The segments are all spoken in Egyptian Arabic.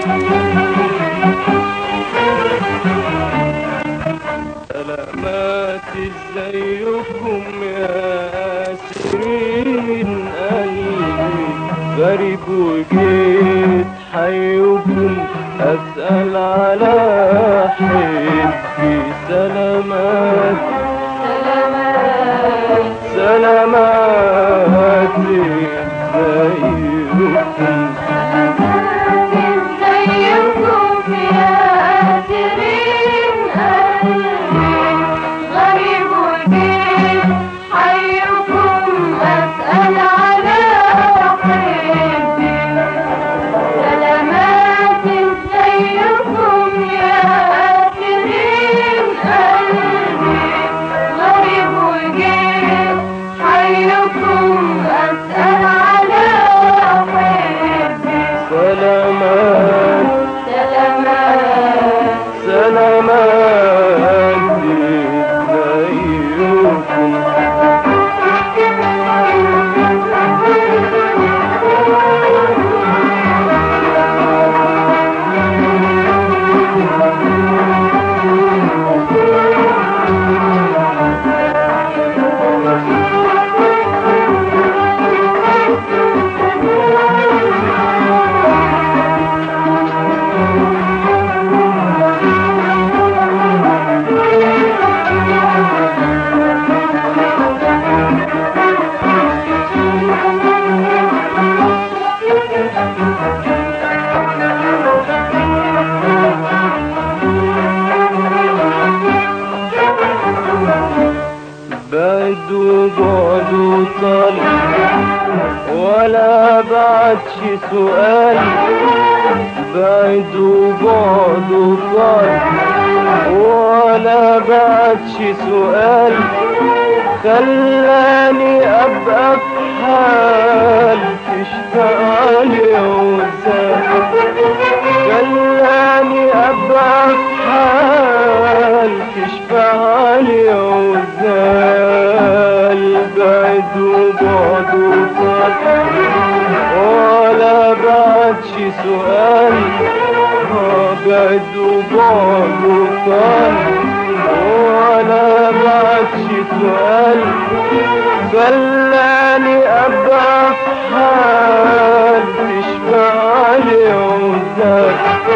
سلامات ازيكم يا اسرين قلبي غريب وجيت حيكم اسال على حبي سلامات سلامات ازيكم ازيكم يا اسرين قلبي غريب وجيت حيكم اسال على حبي سلامات ازيكم يا اسرين قلبي غريب وجيت حيكم اسال على حبي سلامات سلامات سلامات ازيكم بعد وبعد وطال ولا بعدش سؤال بعد وبعد وطال ولا بعدش سؤال خلاني ابقى في حال تشتاق لي وزاد خلاني ابقى في حال تشفع لي وزال بعد وبعد وصال ولا بعدش سؤال آه بعد وبعد وصال ولا بعدش سؤال خلاني ابقى في حال تشفع لي وزال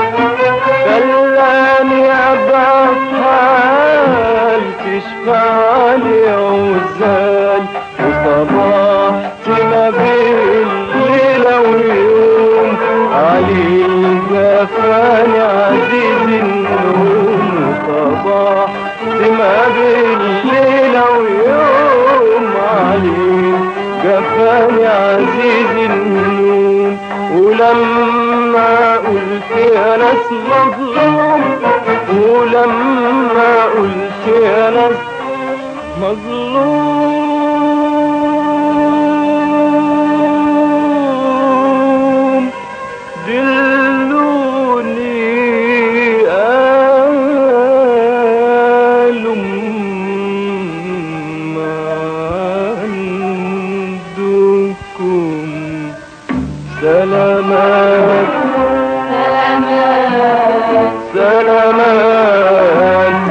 خلاني ابقى في حال تشفع لي وزال وصبحت ما بين ليلة ويوم علي الجفاني عزيز النوم وصبحت ما بين ليلة ويوم علي جفاني عزيز النوم ولما قلت يا ناس مظلوم ولما قلت يا ناس مظلوم دلوني قالوا ما عندكم سلامات سلامات سلامات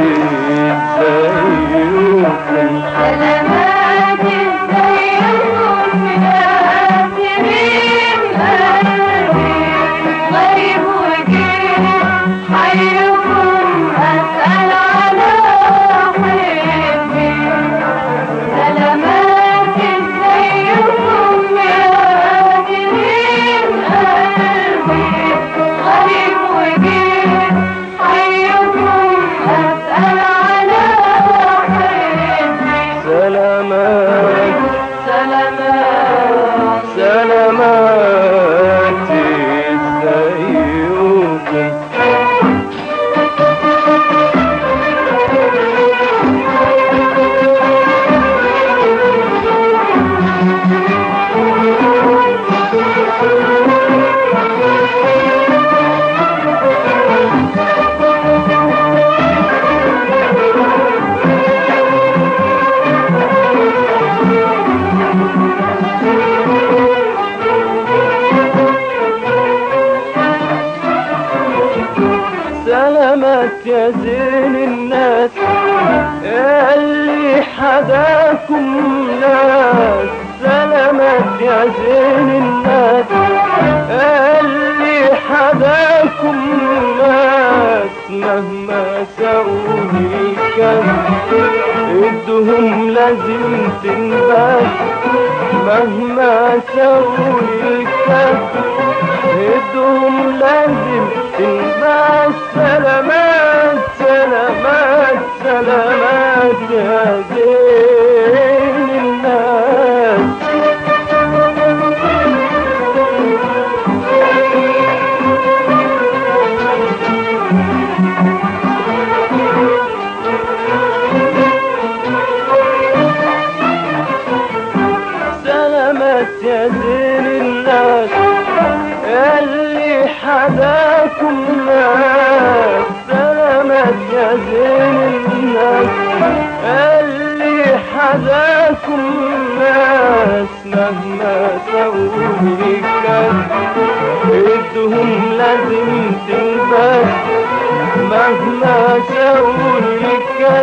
ازيكم سلامات ازيكم يا اسرين قلبي غريب وجيت حيكم اسال على حبي سلامات ازيكم يا اسرين قلبي غريب وجيت حيكم سلامات يا زين الناس يا اللي حداكم ناس سلامات يا زين الناس يا اللي حداكم ناس مهما ساقوني كان ادهم لازم تنبات مهما ساقوني الكاس ادهم لازم تنبات سلامات سلامات سلامات يا زين الناس سلامات يا زين الناس اللي حداكم ناس سلامات يا زين الناس اللي حداكم ناس مهما سووني كان ادهم لازم تنبات مهما سووني كان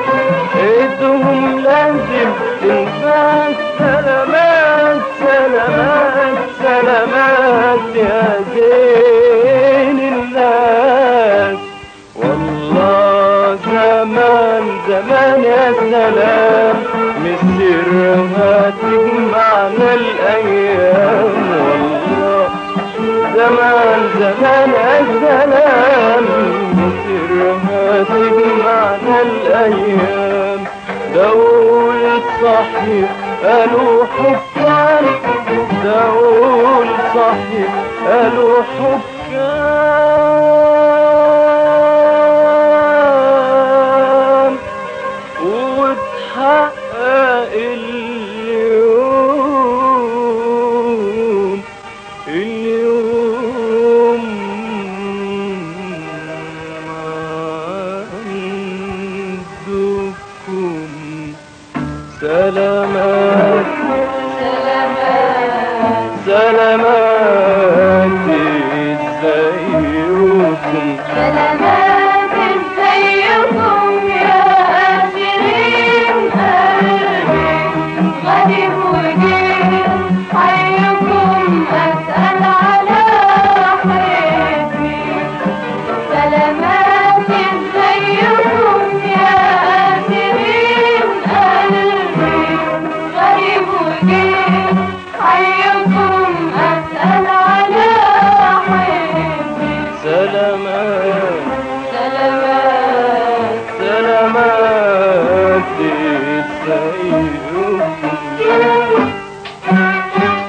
ادهم لازم تنبات سلامات سلامات سلامات يا زين الناس والله زمان زمان يا سلام مسرها تجمعنا الايام والله زمان زمان يا سلام مسرها تجمعنا الايام دول صحيح قالوا حكام دول صحيح قالوا حكام وتحقق اليوم اليوم عندكم سلامات سلامات سلامات ازيكم سلامات ازيكم يا أسرين قلبي غريب وجيل حيكم أسأل على حبي سلامات ازيكم يا أسرين قلبي غريب وجيل حيكم أسأل على حبي سلامات سلامات سلامات ازيكم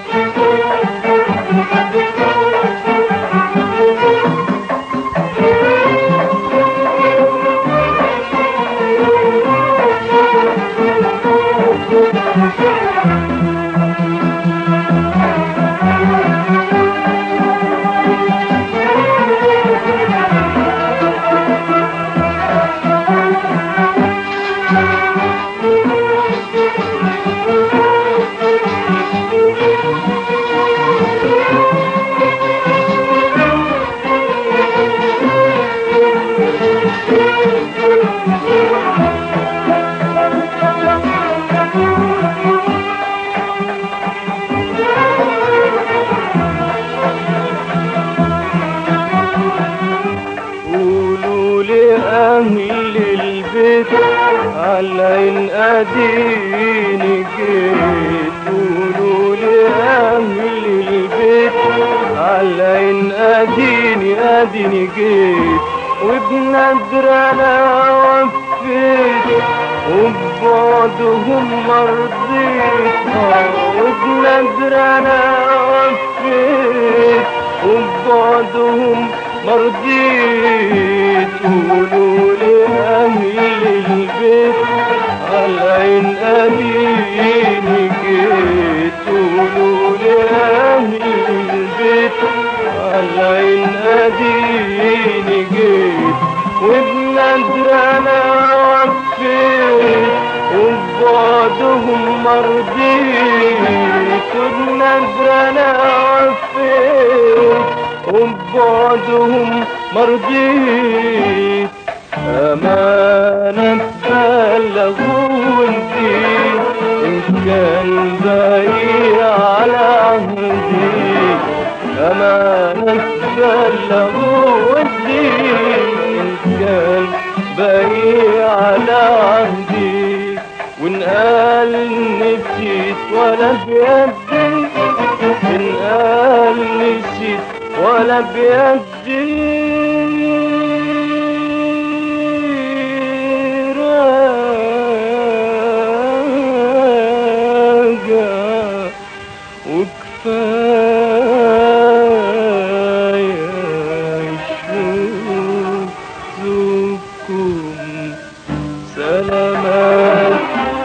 قولوا لأهل البيت على اديني جيت قولوا لأهل البيت على اديني اديني جيت وبنادر انا وفيت وبعدهم مرضيت وبنادر انا وفيت وبعدهم مرضيت قولوا لأهل البيت على عين أديني جيت قولوا لأهل البيت على عين أديني جيت وبنادر أنا وفيت وبعدهم مرضيت وبنادر أنا وفيت وبعدهم مرضيت أمانة بلغ ونسيت إن كان باقي على عهدي أمانة بلغ ونسيت إن كان باقي على عهدي وإن قال نسيت ولا بيدي إن قال نسيت ولا بيدي راجع وكفاية شوفكم سلامات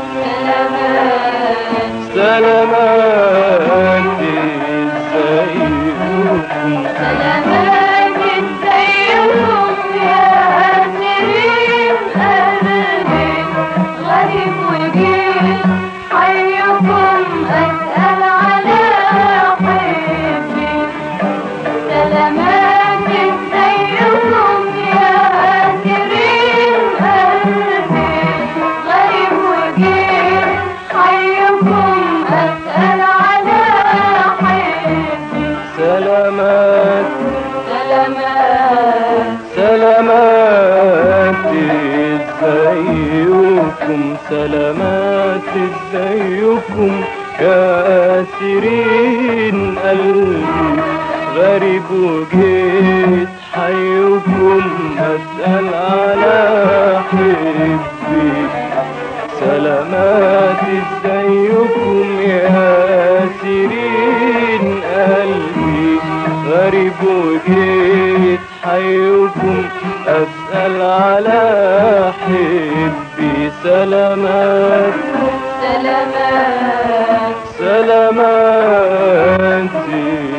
سلامات سلامات ازيكم سلامات ازيكم يا أسرين قلبي غريب وجيت حيكم أسأل على حبي سلامات ازيكم يا أسرين قلبي غريب وجيت حيكم أسأل على حبي سلامات سلامات سلامات ازيكم سلامات ازيكم يا اسرين قلبي غريب وجيت حيكم اسال على حبي سلامات ازيكم يا سيرين قلبي غريب وجيت حيكم اسال على حبي سلامات سلامات سلامات